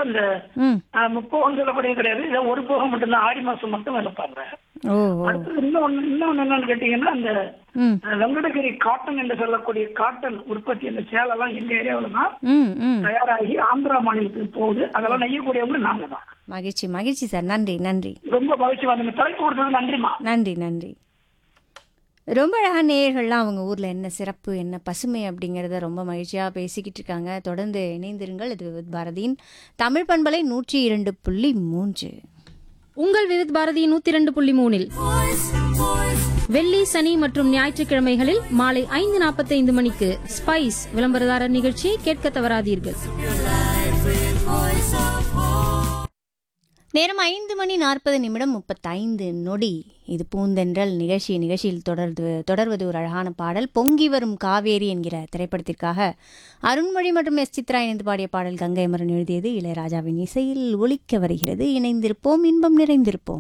இந்த ம் ஆஹ், முப்போகம் சொல்லக்கூடிய கிடையாது இதை ஒரு போகம் மட்டும்தான் ஆடி மாசம் மட்டும் விளைப்பாங்க ஓ ஓ அடுத்தது இன்னொன்னு இன்னொன்னு என்னன்னு கேட்டீங்கன்னா அந்த ம் அஹ், வெங்கடகிரி காட்டன் என்று சொல்லக்கூடிய காட்டன் உற்பத்தி அந்த சேலெல்லாம் எங்க ஏரியாவில் தான் ம் ம் தயாராகி ஆந்திரா மாநிலத்துக்கு போகுது அதெல்லாம் நெய்யக்கூடியவங்க நாங்க தான் மகிழ்ச்சி மகிழ்ச்சி சார் நன்றி நன்றி ரொம்ப மகிழ்ச்சி வந்து தலைப்பு கொடுத்தது நன்றிமா நன்றி நன்றி ரொம்ப அழகாக நேயர்கள்லாம் அவங்க ஊரில் என்ன சிறப்பு என்ன பசுமை அப்படிங்கிறத ரொம்ப மகிழ்ச்சியாக பேசிக்கிட்டு இருக்காங்க தொடர்ந்து இணைந்திருங்கள் இது வித் பாரதியின் தமிழ் பண்பலை நூற்றி இரண்டு புள்ளி மூன்று உங்கள் விவித் பாரதி நூத்தி இரண்டு புள்ளி மூணில் வெள்ளி சனி மற்றும் ஞாயிற்றுக்கிழமைகளில் மாலை ஐந்து நாற்பத்தைந்து மணிக்கு ஸ்பைஸ் விளம்பரதாரர் நிகழ்ச்சியை கேட்க தவறாதீர்கள் நேரம் ஐந்து மணி நாற்பது நிமிடம் முப்பத்தைந்து நொடி இது பூந்தென்றல் நிகழ்ச்சி நிகழ்ச்சியில் தொடர்ந்து தொடர்வது ஒரு அழகான பாடல் பொங்கி வரும் காவேரி என்கிற திரைப்படத்திற்காக அருண்மொழி மற்றும் எஸ் சித்ரா இணைந்து பாடிய பாடல் கங்கை மரன் எழுதியது இளையராஜாவின் இசையில் ஒலிக்க வருகிறது இணைந்திருப்போம் இன்பம் நிறைந்திருப்போம்